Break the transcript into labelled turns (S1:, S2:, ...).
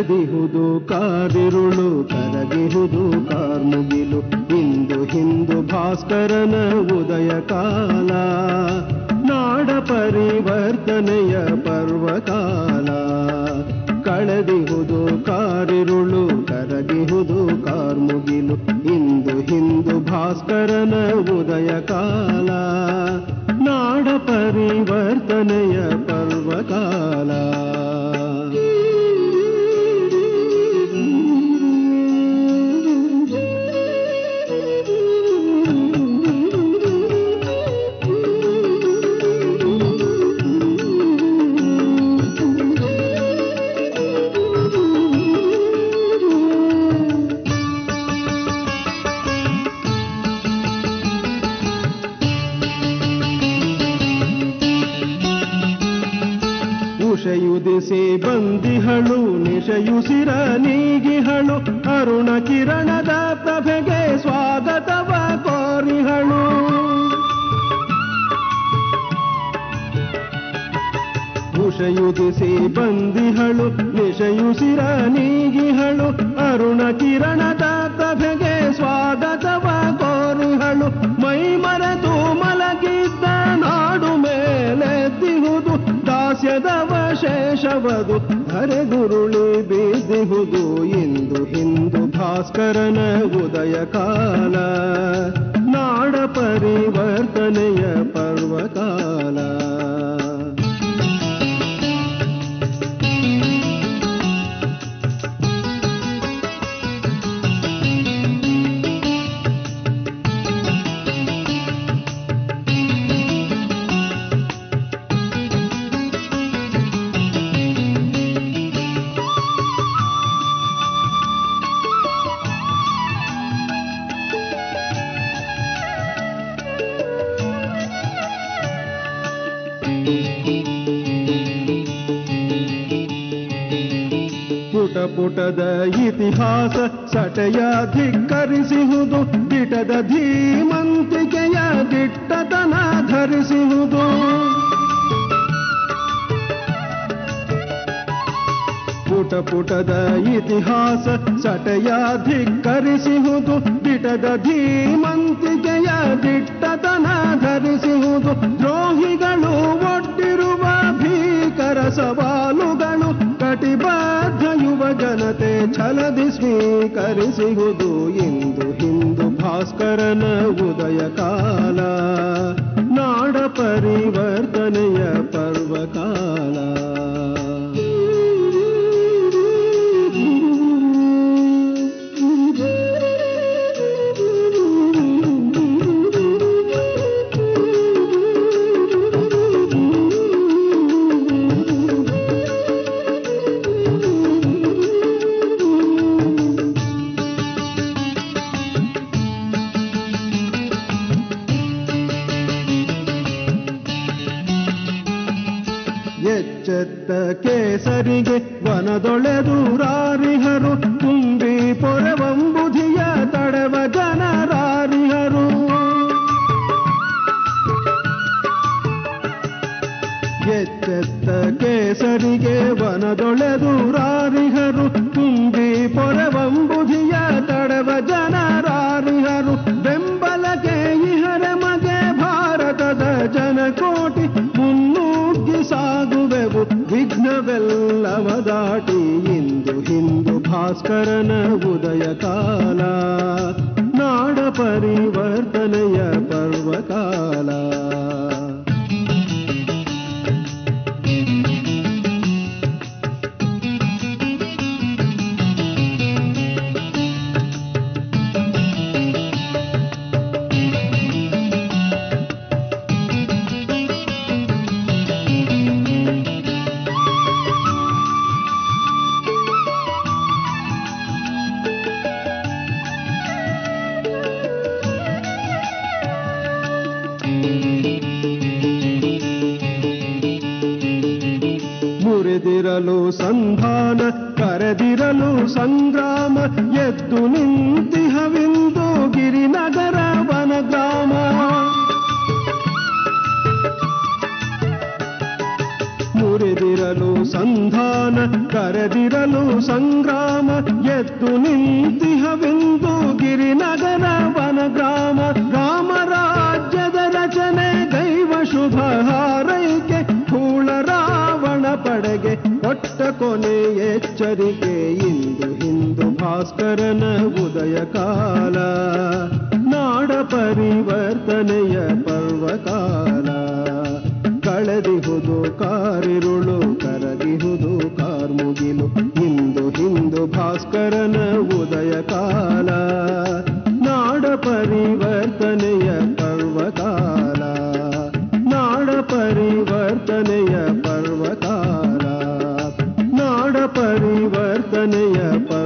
S1: ಕಳೆದಿಹುದು ಕಾರಿರುಳು ಕರಗಿಹುದು ಕಾರ್ಮುಗಿಲು ಇಂದು ಹಿಂದು ಭಾಸ್ಕರನ ಉದಯ ಕಾಲ ನಾಡ ಪರಿವರ್ತನೆಯ ಪರ್ವಕಾಲ ಕಳೆದಿಹುದು ಕಾರಿರುಳು ಕರಗಿಹುದು ಕಾರ್ಮುಗಿಲು ಇಂದು ಹಿಂದು ಭಾಸ್ಕರನ ಉದಯ ಕಾಲ ನಾಡ ಪರಿವರ್ತನೆಯ ಪರ್ವಕಾಲ ಉಷಯುದಿಸಿ ಬಂದಿಹಳು ನಿಶಯುಸಿರ ನೀಗಿಹಳು ಅರುಣ ಕಿರಣದ ಪ್ರಭೆಗೆ ಸ್ವಾಗತವ ಕೋರಿಹಳು ಉಷಯುದಿಸಿ ಬಂದಿಹಳು ನಿಶಯುಸಿರ ನೀಗಿಹಳು ಅರುಣ ಕಿರಣದ ಪ್ರಭೆಗೆ ಸ್ವಾಗತವ ಕೋರಿಹಳು ಮೈ ಮರೆತು ಮಲಗಿದ್ದ ನಾಡು ಮೇಲೆದ್ದಿಹುದು ದಾಸ್ಯದವ ಶೇಷವದು ಹರೆಗುರುಳಿ ಬೀದಿಹುದು ಇಂದು ಹಿಂದು ಭಾಸ್ಕರನ ಉದಯ ಕಾಲ ನಾಡ ಪರಿವರ್ತನೆಯ ಪರ್ವಕಾಲ ಪುಟ ಪುಟದ ಇತಿಹಾಸ ಸಟೆಯ ಧಿಕ್ಕರಿಸುವುದು ದಿಟದ ಧೀಮಂತಿಕೆಯ ದಿಟ್ಟತನ ಧರಿಸುವುದು ಪುಟ ಪುಟದ ಇತಿಹಾಸ ಸಟೆಯ ಧಿಕ್ಕರಿಸುವುದು ದಿಟದ ಧೀಮಂತಿಕೆಯ ದಿಟ್ಟತನ ಧರಿಸುವುದು ದ್ರೋಹಿಗಳು ಒಡ್ಡಿರುವ ಭೀಕರ ಸವಾಲುಗಳು ಕಟಿಬದ್ಧ ಯುವ ಜನತೆ ಛಲದಿ ಸ್ವೀಕರಿಸುವುದು ಇಂದು ಹಿಂದು ಭಾಸ್ಕರನ ಉದಯ ಕಾಲ ನಾಡ ಪರಿವರ್ತನೆಯ ಪರ್ವಕಾಲ ಎಚ್ಚೆತ್ತ ಕೇಸರಿಗೆ ವನದೊಳೆದು ರಾರಿಹರು ತುಂಬಿ ಪೊರೆವಂಬುಧಿಯ ತಡೆವ ಜನರಾರಿಹರು ಎಚ್ಚೆತ್ತ ಕೇಸರಿಗೆ ವನದೊಳೆದು ರಾರಿಹರು ತುಂಬಿ ಪೊರೆವಂಬುಧಿಯ ತಡೆವ ಜನರಾರಿಹರು ಬೆಂಬಲಕ್ಕೆ ಇಹರ ಮಗೆ ಭಾರತದ ಜನಕೋಟಿ ಮುನ್ನುಗ್ಗಿ ಸಾಗುವೆವು ವಿಘ್ನವೆಲ್ಲವ ದಾಟಿ ಇಂದು ಹಿಂದು ಭಾಸ್ಕರನ ಉದಯ ಕಾಲ ನಾಡ ಪರಿವರ್ತನೆಯ ಪರ್ವಕಾಲ ಮುರಿದಿರಲು ಸಂಧಾನ ಕರೆದಿರಲು ಸಂಗ್ರಾಮ ಎದ್ದು ನಿಂತಿಹವಿಂದು ಗಿರಿನಗರ ವನಗ್ರಾಮ ಮುರಿದಿರಲು ಸಂಧಾನ ಕರೆದಿರಲು ಸಂಗ್ರಾಮ ಎದ್ದು ನಿಂತಿಹವೆಂದು ಗಿರಿನಗರ ವನಗ್ರಾಮ ರಾಮರಾಜ್ಯದ ರಚನೆ ದೈವ ಶುಭ ಹಾರೈಕೆ ಕೂಳ ರಾವಣ ಪಡೆಗೆ ಕೊಟ್ಟ ಕೊನೆ ಎಚ್ಚರಿಕೆ ಇಂದು ಹಿಂದು ಭಾಸ್ಕರನ ಉದಯ ಕಾಲ ನಾಡ ಪರಿವರ್ತನೆಯ ಪರ್ವಕಾಲ ಕಳೆದಿಹುದು ಕಾರಿರುಳು ಕರಗಿಹುದು ಕಾರ್ಮುಗಿಲು ಇಂದು ಹಿಂದು ಭಾಸ್ಕರನ ಉದಯ ಕಾಲ ನಾಡ ಪರಿವರ್ತನೆಯ ಪರ್ವಕಾಲ ನಾಡ ಪರಿವರ್ತನೆಯ ಪರ್ವಕಾಲ ನಾಡ ಪರಿವರ್ತನೆಯ ಪರ್ವ